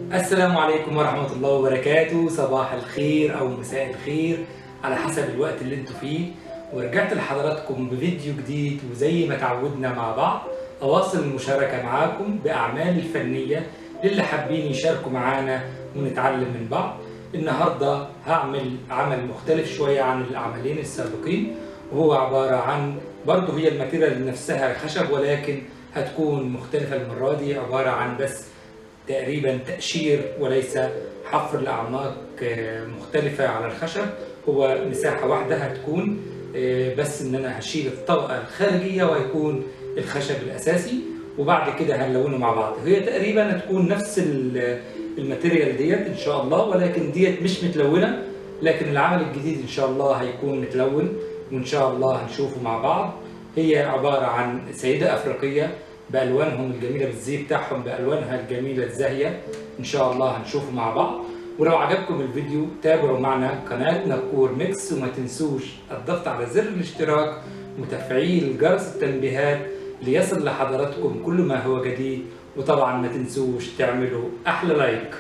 السلام عليكم ورحمة الله وبركاته صباح الخير أو مساء الخير على حسب الوقت اللي انتوا فيه ورجعت لحضراتكم بفيديو جديد وزي ما تعودنا مع بعض أواصل المشاركة معاكم بأعمال الفنية للي حابين يشاركوا معانا ونتعلم من بعض النهاردة هعمل عمل مختلف شوية عن العملين السابقين وهو عبارة عن برضه هي الماتيريال نفسها خشب ولكن هتكون مختلفة المرة دي عبارة عن بس تقريبا تقشير وليس حفر لأعماق آه، مختلفة على الخشب هو مساحة واحدة هتكون آه، بس إن أنا هشيل الطبقة الخارجية وهيكون الخشب الأساسي وبعد كده هنلونه مع بعض هي تقريبا هتكون نفس ال- الماتيريال ديت إن شاء الله ولكن ديت مش متلونة لكن العمل الجديد إن شاء الله هيكون متلون وإن شاء الله هنشوفه مع بعض هي عبارة عن سيدة أفريقية بألوانهم الجميلة بالزي بتاعهم بألوانها الجميلة الزاهية إن شاء الله هنشوفه مع بعض ولو عجبكم الفيديو تابعوا معنا قناة نقور ميكس وما تنسوش الضغط على زر الاشتراك وتفعيل جرس التنبيهات ليصل لحضراتكم كل ما هو جديد وطبعا ما تنسوش تعملوا أحلى لايك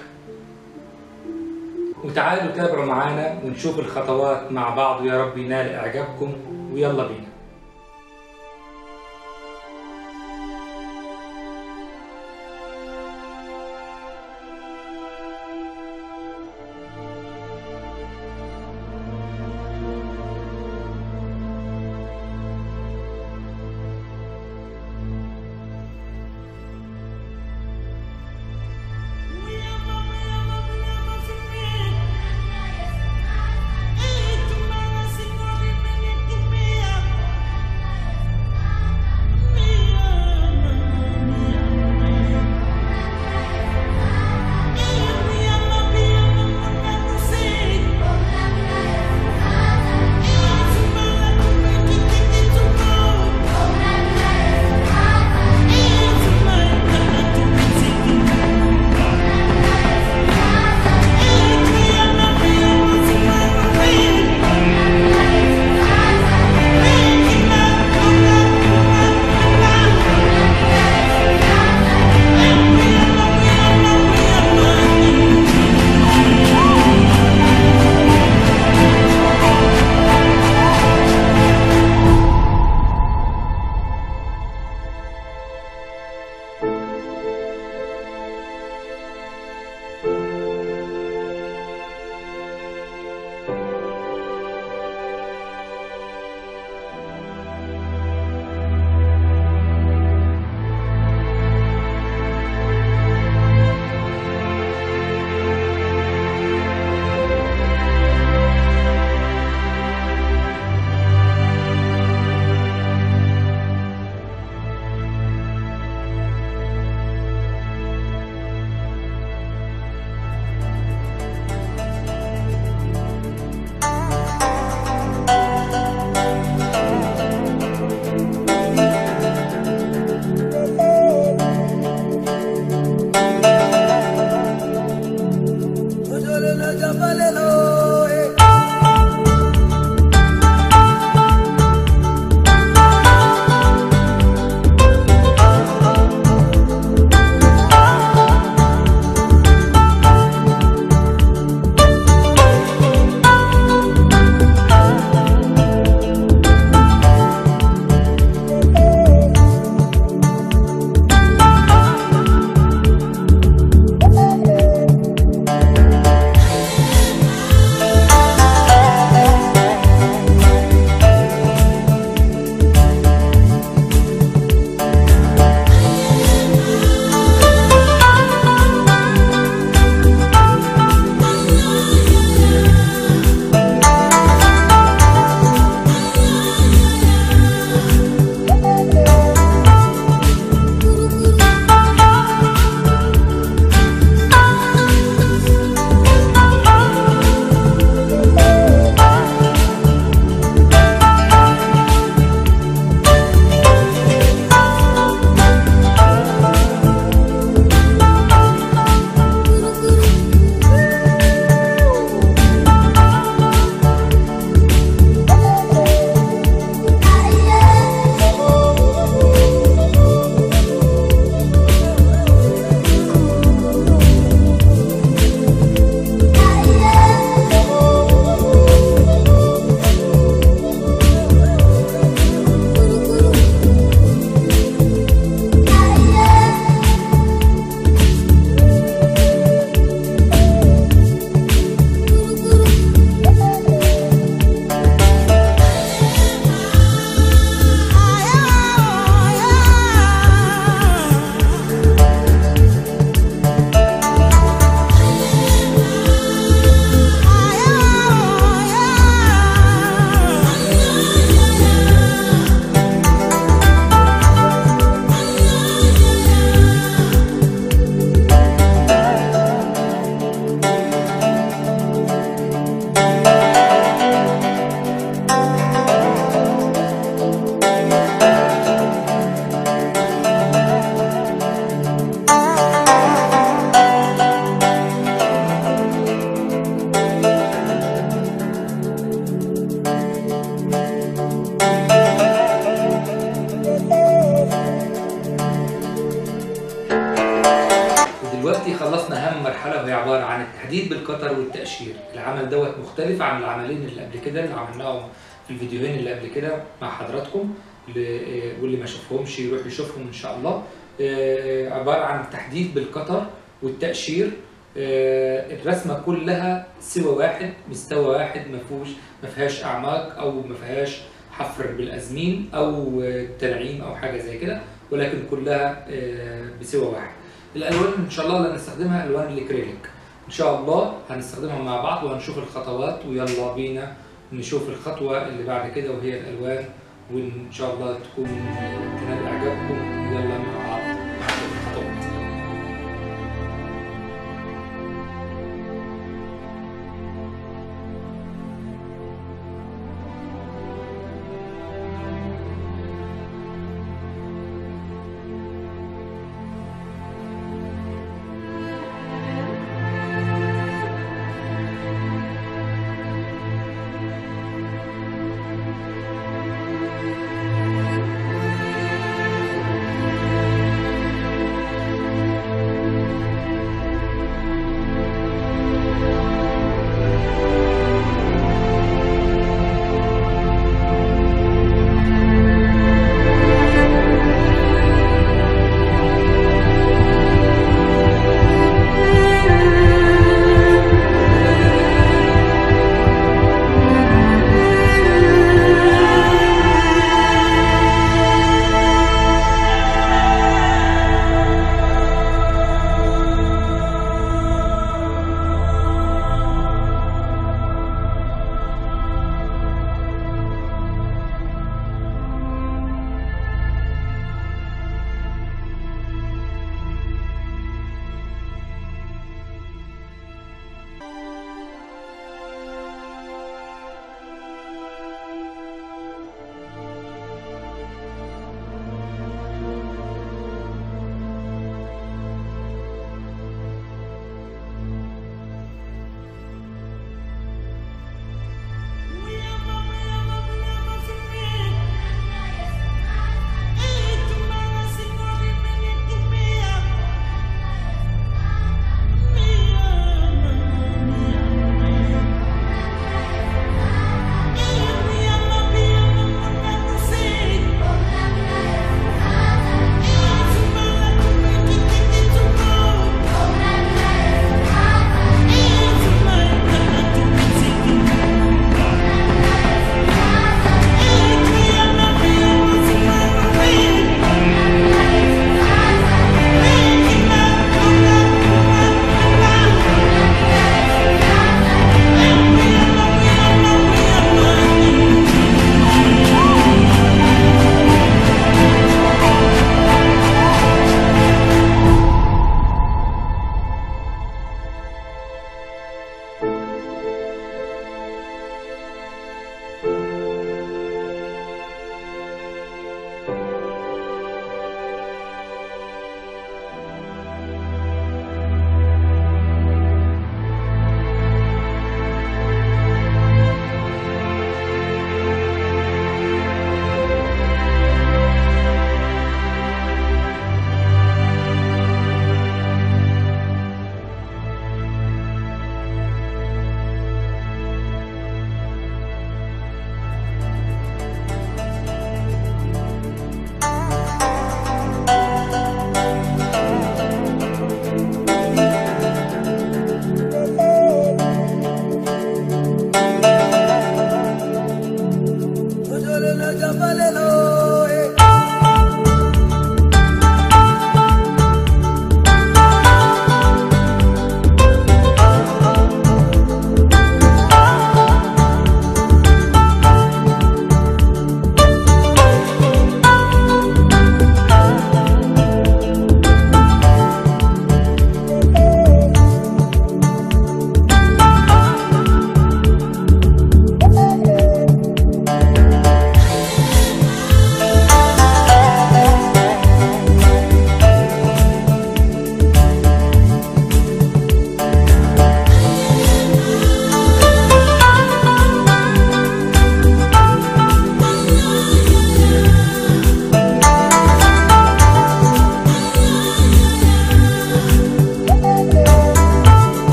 وتعالوا تابعوا معانا ونشوف الخطوات مع بعض ويا رب ينال إعجابكم ويلا بينا Senhor, me bendiga. دلوقتي خلصنا اهم مرحله وهي عباره عن التحديد بالقطر والتاشير العمل دوت مختلف عن العملين اللي قبل كده اللي عملناهم في الفيديوهين اللي قبل كده مع حضراتكم اللي- واللي ما شافهمش يروح يشوفهم ان شاء الله آه، عباره عن التحديد بالقطر والتاشير آه، الرسمه كلها سوى واحد مستوى واحد ما فيهوش ما فيهاش اعماق او ما فيهاش حفر بالازمين او آه، تنعيم او حاجه زي كده ولكن كلها آه، بسوى واحد الالوان ان شاء الله اللي هنستخدمها الوان الاكريليك ان شاء الله هنستخدمها مع بعض وهنشوف الخطوات ويلا بينا نشوف الخطوه اللي بعد كده وهي الالوان وان شاء الله تكون تنال اعجابكم يلا مع بعض نشوف الخطوات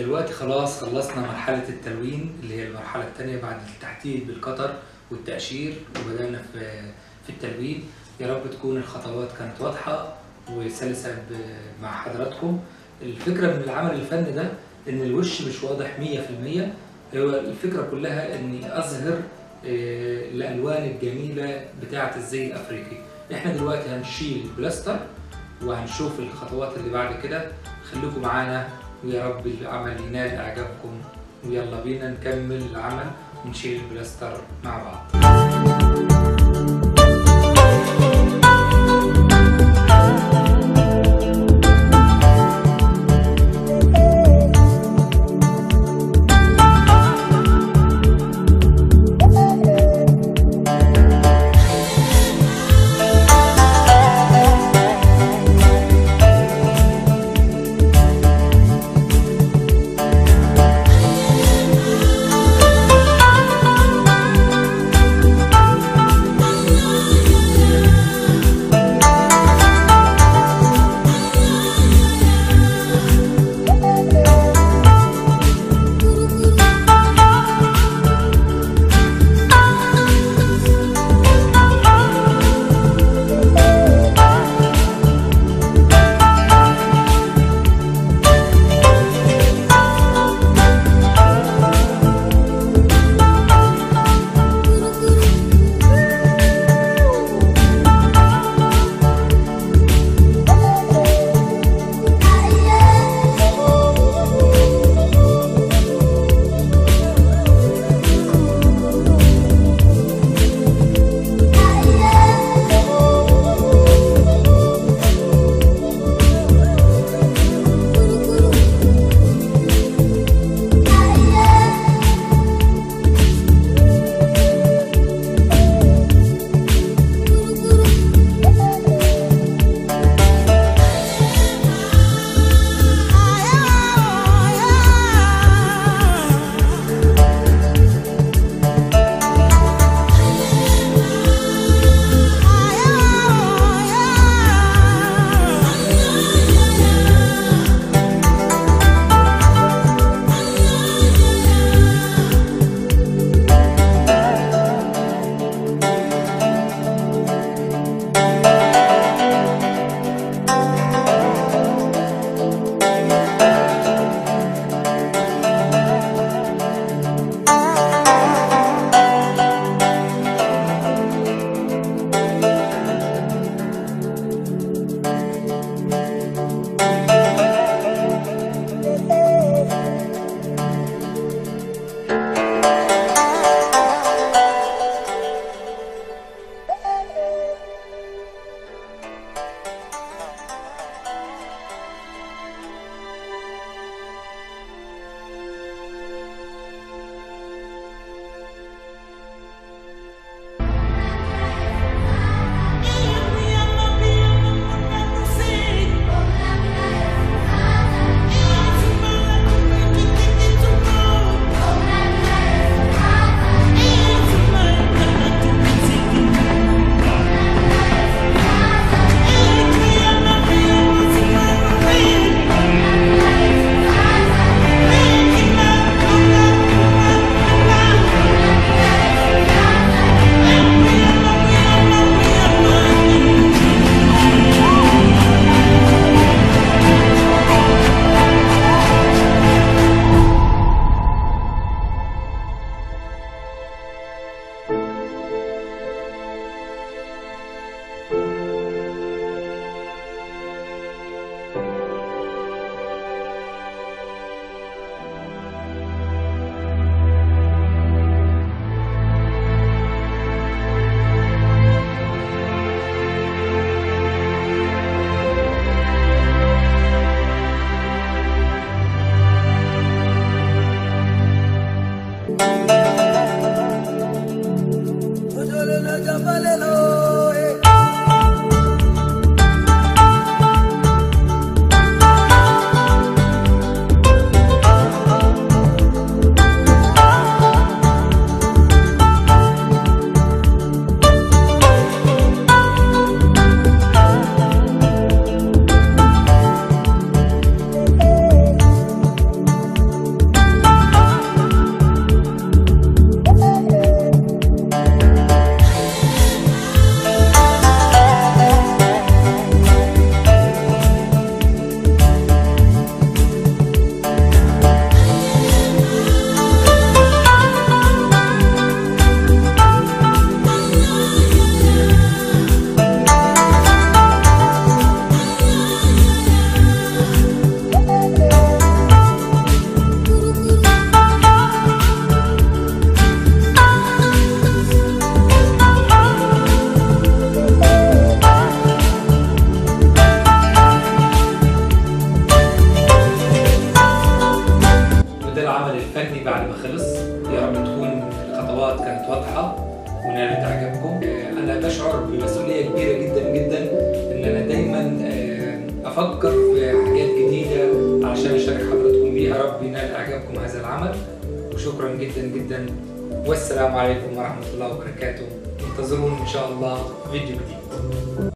دلوقتي خلاص خلصنا مرحلة التلوين اللي هي المرحلة الثانية بعد التحديد بالقطر والتقشير وبدأنا في في التلوين يا رب تكون الخطوات كانت واضحة وسلسة ب- مع حضراتكم الفكرة من العمل الفني ده إن الوش مش واضح 100% هو الفكرة كلها إني أظهر آه، الألوان الجميلة بتاعة الزي الأفريقي إحنا دلوقتي هنشيل البلاستر وهنشوف الخطوات اللي بعد كده خليكم معانا ويا رب العمل ينال إعجابكم ويلا بينا نكمل العمل ونشيل البلاستر مع بعض افكر في حاجات جديده علشان اشارك حضراتكم بيها رب ينال اعجابكم هذا العمل وشكرا جدا جدا والسلام عليكم ورحمه الله وبركاته انتظرونا ان شاء الله فيديو جديد